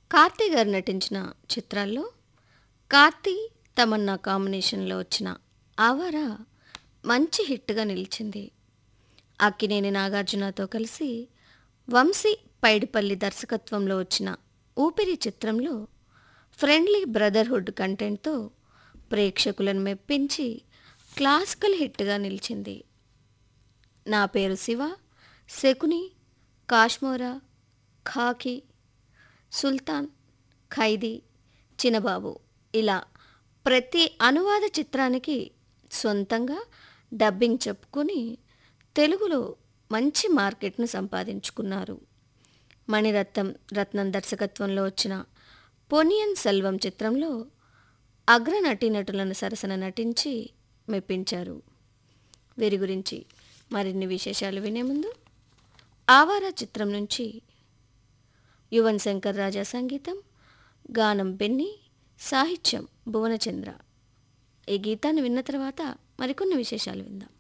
కార్తీ గారు నటించిన చిత్రాల్లో కార్తీ తమన్నా కాంబినేషన్లో వచ్చిన ఆవారా మంచి హిట్గా నిలిచింది అక్కినేని నాగార్జునతో కలిసి వంశీ పైడిపల్లి దర్శకత్వంలో వచ్చిన ఊపిరి చిత్రంలో ఫ్రెండ్లీ బ్రదర్హుడ్ కంటెంట్తో ప్రేక్షకులను మెప్పించి క్లాసికల్ హిట్గా నిలిచింది నా పేరు శివ శకుని కాశ్మోరా ఖాకి సుల్తాన్ ఖైదీ చినబాబు ఇలా ప్రతి అనువాద చిత్రానికి సొంతంగా డబ్బింగ్ చెప్పుకొని తెలుగులో మంచి మార్కెట్ను సంపాదించుకున్నారు మణిరత్నం రత్నం దర్శకత్వంలో వచ్చిన పొనియన్ సెల్వం చిత్రంలో అగ్ర నటీనటులను సరసన నటించి మెప్పించారు వీరి గురించి మరిన్ని విశేషాలు వినే ముందు ఆవారా చిత్రం నుంచి యువన్ శంకర్ రాజా సంగీతం గానం బెన్ని సాహిత్యం భువనచంద్ర ఈ గీతాన్ని విన్న తర్వాత మరికొన్ని విశేషాలు విందాం